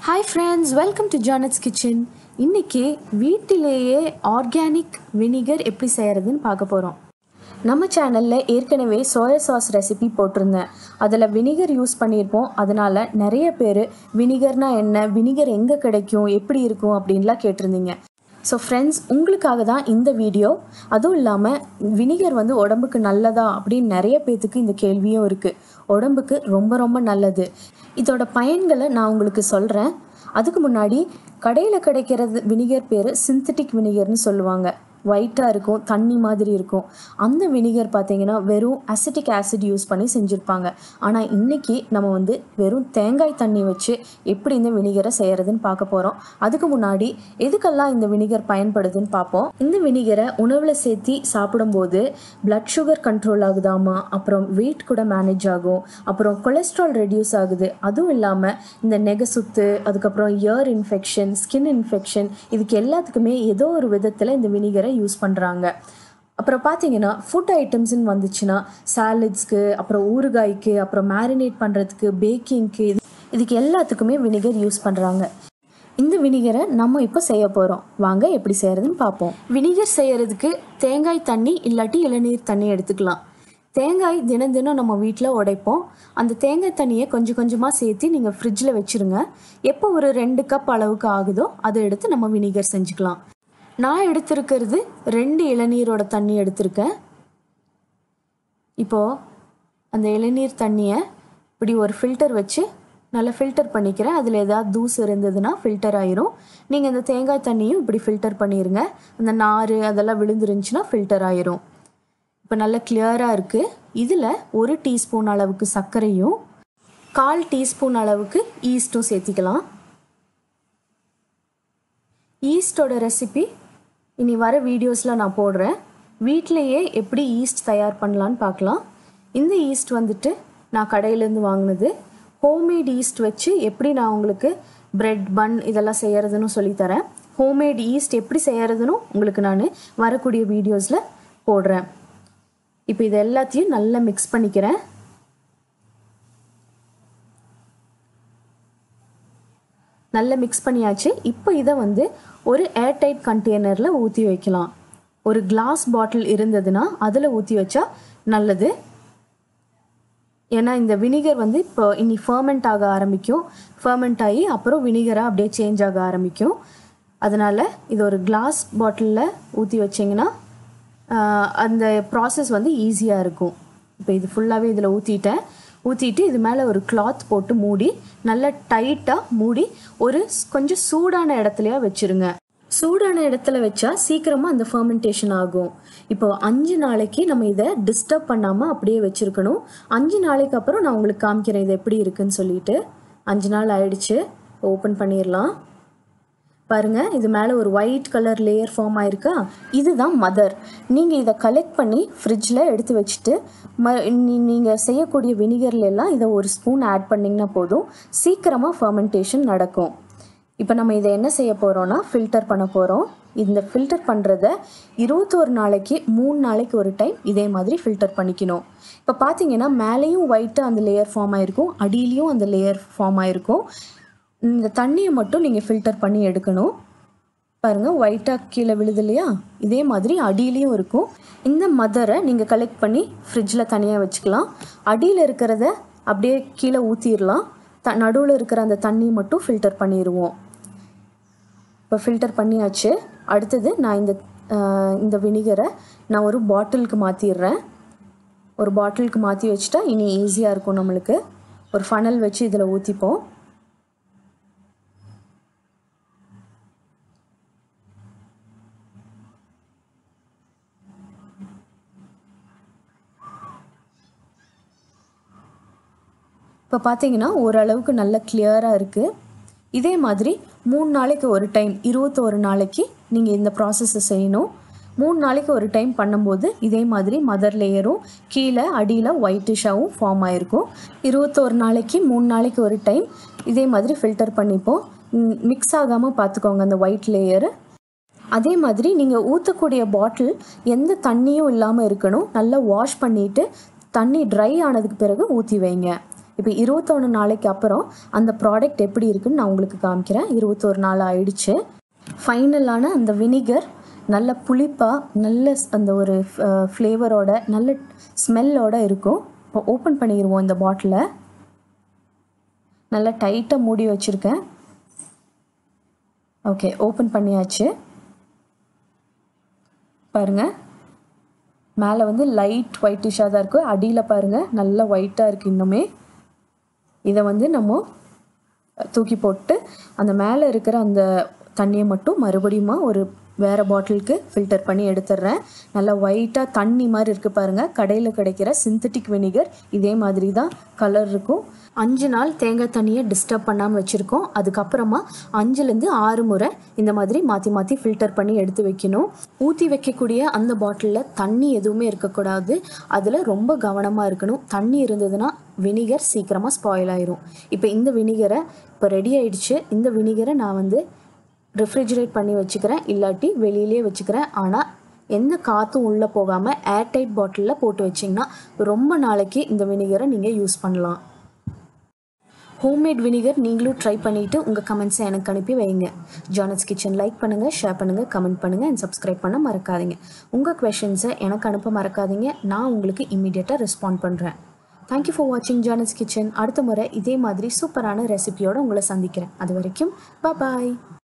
hi friends welcome to Janet's kitchen இன்னைக்கு வீட்டிலேயே organic vinegar எப்படி செய்கிறதுன்னு பார்க்க போகிறோம் நம்ம சேனலில் ஏற்கனவே சோயா சாஸ் ரெசிபி போட்டிருந்தேன் அதில் வினிகர் யூஸ் பண்ணியிருப்போம் அதனால் நிறைய பேர் வினிகர்னா என்ன வினிகர் எங்கே கிடைக்கும் எப்படி இருக்கும் அப்படின்லாம் கேட்டிருந்தீங்க ஸோ ஃப்ரெண்ட்ஸ் உங்களுக்காக தான் இந்த வீடியோ அதுவும் இல்லாமல் வினிகர் வந்து உடம்புக்கு நல்லதா அப்படின்னு நிறைய பேர்த்துக்கு இந்த கேள்வியும் இருக்குது உடம்புக்கு ரொம்ப ரொம்ப நல்லது இதோட பயன்களை நான் உங்களுக்கு சொல்கிறேன் அதுக்கு முன்னாடி கடையில் கிடைக்கிறது வினிகர் பேர் சிந்தட்டிக் வினிகர்னு சொல்லுவாங்க ஒயிட்டாக இருக்கும் தண்ணி மாதிரி இருக்கும் அந்த வினிகர் பார்த்தீங்கன்னா வெறும் அசிட்டிக் ஆசிட் யூஸ் பண்ணி செஞ்சுருப்பாங்க ஆனால் இன்றைக்கி நம்ம வந்து வெறும் தேங்காய் தண்ணி வச்சு எப்படி இந்த வினிகரை செய்கிறதுன்னு பார்க்க போகிறோம் அதுக்கு முன்னாடி எதுக்கெல்லாம் இந்த வினிகர் பயன்படுதுன்னு பார்ப்போம் இந்த வினிகரை உணவில் சேர்த்தி சாப்பிடும்போது பிளட் சுகர் கண்ட்ரோல் ஆகுதாமா அப்புறம் வெயிட் கூட மேனேஜ் ஆகும் அப்புறம் கொலஸ்ட்ரால் ரெடியூஸ் ஆகுது அதுவும் இல்லாமல் இந்த நெகை சுத்து அதுக்கப்புறம் இயர் இன்ஃபெக்ஷன் ஸ்கின் இன்ஃபெக்ஷன் இதுக்கு எல்லாத்துக்குமே ஏதோ ஒரு விதத்தில் இந்த வினிகரை யூஸ் பண்ணுறாங்க அப்புறம் பார்த்தீங்கன்னா ஃபுட் ஐட்டம்ஸ்னு வந்துச்சுன்னா சாலட்ஸ்க்கு அப்புறம் ஊறுகாய்க்கு அப்புறம் மேரினேட் பண்ணுறதுக்கு பேக்கிங்க்கு இது இதுக்கு எல்லாத்துக்குமே வினிகர் யூஸ் பண்ணுறாங்க இந்த வினிகரை நம்ம இப்போ செய்ய போகிறோம் வாங்க எப்படி செய்கிறதுன்னு பார்ப்போம் வினிகர் செய்கிறதுக்கு தேங்காய் தண்ணி இல்லாட்டி இளநீர் தண்ணி எடுத்துக்கலாம் தேங்காய் தினம் தினம் நம்ம வீட்டில் உடைப்போம் அந்த தேங்காய் தண்ணியை கொஞ்சம் கொஞ்சமாக சேர்த்து நீங்கள் ஃப்ரிட்ஜில் வச்சுருங்க எப்போ ஒரு ரெண்டு கப் அளவுக்கு ஆகுதோ அதை எடுத்து நம்ம வினிகர் செஞ்சுக்கலாம் நான் எடுத்திருக்கிறது ரெண்டு இளநீரோட தண்ணி எடுத்திருக்கேன் இப்போது அந்த இளநீர் தண்ணியை இப்படி ஒரு ஃபில்டர் வச்சு நல்லா ஃபில்டர் பண்ணிக்கிறேன் அதில் ஏதாவது தூசு இருந்ததுன்னா ஃபில்டர் ஆயிரும் நீங்கள் இந்த தேங்காய் தண்ணியும் இப்படி ஃபில்டர் பண்ணிடுங்க அந்த நார் அதெல்லாம் விழுந்துருந்துச்சுன்னா ஃபில்டர் ஆயிரும் இப்போ நல்லா கிளியராக இருக்குது இதில் ஒரு டீஸ்பூன் அளவுக்கு சர்க்கரையும் கால் டீஸ்பூன் அளவுக்கு ஈஸ்ட்டும் சேர்த்திக்கலாம் ஈஸ்டோட ரெசிபி இனி வர வீடியோஸில் நான் போடுறேன் வீட்டிலையே எப்படி ஈஸ்ட் தயார் பண்ணலான்னு பார்க்கலாம் இந்த ஈஸ்ட் வந்துட்டு நான் கடையிலேருந்து வாங்கினது ஹோம்மேட் ஈஸ்ட் வச்சு எப்படி நான் உங்களுக்கு பிரெட் பன் இதெல்லாம் செய்கிறதுன்னு சொல்லித்தரேன் ஹோம்மேட் ஈஸ்ட் எப்படி செய்கிறதுன்னு உங்களுக்கு நான் வரக்கூடிய வீடியோஸில் போடுறேன் இப்போ இது எல்லாத்தையும் நல்லா மிக்ஸ் பண்ணிக்கிறேன் நல்லா மிக்ஸ் பண்ணியாச்சு இப்போ இதை வந்து ஒரு ஏர்டைட் கண்டெய்னரில் ஊற்றி வைக்கலாம் ஒரு கிளாஸ் பாட்டில் இருந்ததுன்னா அதில் ஊற்றி வச்சா நல்லது ஏன்னா இந்த வினிகர் வந்து இப்போ இனி ஃபர்மெண்ட் ஆக ஆரம்பிக்கும் ஃபர்மெண்ட் ஆகி அப்புறம் வினிகராக அப்படியே சேஞ்ச் ஆக ஆரம்பிக்கும் அதனால் இது ஒரு கிளாஸ் பாட்டிலில் ஊற்றி வச்சிங்கன்னா அந்த ப்ராசஸ் வந்து ஈஸியாக இருக்கும் இப்போ இது ஃபுல்லாகவே இதில் ஊற்றிட்டேன் ஊற்றிட்டு இது மேலே ஒரு கிளாத் போட்டு மூடி நல்லா டைட்டாக மூடி ஒரு கொஞ்சம் சூடான இடத்துலையா வச்சுருங்க சூடான இடத்துல வச்சா சீக்கிரமாக அந்த ஃபர்மெண்டேஷன் ஆகும் இப்போ அஞ்சு நாளைக்கு நம்ம இதை டிஸ்டர்ப் பண்ணாமல் அப்படியே வச்சுருக்கணும் அஞ்சு நாளைக்கு அப்புறம் நான் உங்களுக்கு காமிக்கிறேன் இது எப்படி இருக்குன்னு சொல்லிட்டு அஞ்சு நாள் ஆயிடுச்சு ஓப்பன் பண்ணிடலாம் பாருங்க இது மேலே ஒரு ஒயிட் கலர் லேயர் ஃபார்ம் ஆயிருக்கா இதுதான் மதர் நீங்கள் இதை கலெக்ட் பண்ணி ஃப்ரிட்ஜில் எடுத்து வச்சுட்டு ம நீங்கள் செய்யக்கூடிய வினிகர்ல எல்லாம் இதை ஒரு ஸ்பூன் ஆட் பண்ணிங்கன்னா போதும் சீக்கிரமாக ஃபர்மெண்டேஷன் நடக்கும் இப்போ நம்ம இதை என்ன செய்ய போகிறோம்னா ஃபில்டர் பண்ண போகிறோம் இந்த ஃபில்டர் பண்ணுறத இருபத்தோரு நாளைக்கு மூணு நாளைக்கு ஒரு டைம் இதே மாதிரி ஃபில்டர் பண்ணிக்கணும் இப்போ பார்த்தீங்கன்னா மேலேயும் ஒயிட்டாக அந்த லேயர் ஃபார்ம் ஆயிருக்கும் அடியிலையும் அந்த லேயர் ஃபார்ம் ஆயிருக்கும் இந்த தண்ணியை மட்டும் நீங்கள் ஃபில்டர் பண்ணி எடுக்கணும் பாருங்கள் ஒயிட்டாக கீழே விழுது இல்லையா இதே மாதிரி அடியிலையும் இருக்கும் இந்த மதரை நீங்கள் கலெக்ட் பண்ணி ஃப்ரிட்ஜில் தனியாக வச்சுக்கலாம் அடியில் இருக்கிறத அப்படியே கீழே ஊற்றிடலாம் த நடுவில் இருக்கிற அந்த தண்ணி மட்டும் ஃபில்டர் பண்ணிடுவோம் இப்போ ஃபில்டர் பண்ணியாச்சு அடுத்தது நான் இந்த இந்த வினிகரை நான் ஒரு பாட்டிலுக்கு மாற்றிடுறேன் ஒரு பாட்டிலுக்கு மாற்றி வச்சுட்டா இனி ஈஸியாக இருக்கும் நம்மளுக்கு ஒரு ஃபனல் வச்சு இதில் ஊற்றிப்போம் இப்போ பார்த்தீங்கன்னா ஓரளவுக்கு நல்ல கிளியராக இருக்குது இதே மாதிரி மூணு நாளைக்கு ஒரு டைம் இருபத்தோரு நாளைக்கு நீங்கள் இந்த ப்ராசஸை செய்யணும் மூணு நாளைக்கு ஒரு டைம் பண்ணும்போது இதே மாதிரி மதர் லேயரும் கீழே அடியில் ஒயிட்டிஷாகவும் ஃபார்ம் ஆகிருக்கும் இருபத்தோரு நாளைக்கு மூணு நாளைக்கு ஒரு டைம் இதே மாதிரி ஃபில்டர் பண்ணிப்போம் மிக்ஸ் ஆகாமல் பார்த்துக்கோங்க அந்த ஒயிட் லேயரு அதே மாதிரி நீங்கள் ஊற்றக்கூடிய பாட்டில் எந்த தண்ணியும் இல்லாமல் இருக்கணும் நல்லா வாஷ் பண்ணிவிட்டு தண்ணி ட்ரை ஆனதுக்கு பிறகு ஊற்றி வைங்க இப்போ இருபத்தொன்று நாளைக்கு அப்புறம் அந்த ப்ராடக்ட் எப்படி இருக்குன்னு நான் உங்களுக்கு காமிக்கிறேன் இருபத்தொரு நாள் ஆயிடுச்சு ஃபைனலான அந்த வினிகர் நல்ல புளிப்பாக நல்ல ஸ்- அந்த ஒரு ஃப்ளேவரோட நல்ல ஸ்மெல்லோட இருக்கும் இப்போ ஓப்பன் பண்ணிடுவோம் இந்த பாட்டிலை நல்லா டைட்டாக மூடி வச்சுருக்கேன் ஓகே ஓப்பன் பண்ணியாச்சு பாருங்கள் மேலே வந்து லைட் ஒயிட்டிஷாக தான் இருக்குது அடியில் பாருங்கள் நல்லா ஒயிட்டாக இருக்குது இன்னுமே இதை வந்து நம்ம தூக்கி போட்டு அந்த மேலே இருக்கிற அந்த தண்ணியை மட்டும் மறுபடியும் ஒரு வேறு பாட்டிலுக்கு ஃபில்டர் பண்ணி எடுத்துடுறேன் நல்லா ஒயிட்டாக தண்ணி மாதிரி இருக்குது பாருங்கள் கடையில் கிடைக்கிற சிந்தட்டிக் வினிகர் இதே மாதிரி தான் கலர் இருக்கும் அஞ்சு நாள் தேங்காய் தண்ணியை டிஸ்டர்ப் பண்ணாமல் வச்சுருக்கோம் அதுக்கப்புறமா அஞ்சுலேருந்து ஆறு முறை இந்த மாதிரி மாற்றி மாற்றி ஃபில்டர் பண்ணி எடுத்து வைக்கணும் ஊற்றி வைக்கக்கூடிய அந்த பாட்டிலில் தண்ணி எதுவுமே இருக்கக்கூடாது அதில் ரொம்ப கவனமாக இருக்கணும் தண்ணி இருந்ததுன்னா வினிகர் சீக்கிரமாக ஸ்பாயில் ஆயிரும் இப்போ இந்த வினிகரை இப்போ ரெடி ஆயிடுச்சு இந்த வினிகரை நான் வந்து ரெஃப்ரிஜரேட் பண்ணி வச்சுக்கிறேன் இல்லாட்டி வெளியிலே வச்சுக்கிறேன் ஆனால் எந்த காற்றும் உள்ளே போகாமல் ஏர்டைட் பாட்டிலில் போட்டு வச்சிங்கன்னா ரொம்ப நாளைக்கு இந்த வினிகரை நீங்கள் யூஸ் பண்ணலாம் ஹோம்மேட் வினிகர் நீங்களும் ட்ரை பண்ணிவிட்டு உங்கள் கமெண்ட்ஸை எனக்கு அனுப்பி வைங்க ஜானஸ் கிச்சன் லைக் பண்ணுங்கள் ஷேர் பண்ணுங்கள் கமெண்ட் பண்ணுங்கள் அண்ட் சப்ஸ்கிரைப் பண்ண மறக்காதீங்க உங்கள் கொஷின்ஸை எனக்கு அனுப்ப மறக்காதீங்க நான் உங்களுக்கு இம்மிடியட்டாக ரெஸ்பாண்ட் பண்ணுறேன் தேங்க்யூ ஃபார் வாட்சிங் ஜானஸ் கிச்சன் அடுத்த முறை இதே மாதிரி சூப்பரான ரெசிபியோடு உங்களை சந்திக்கிறேன் அது வரைக்கும் பாய்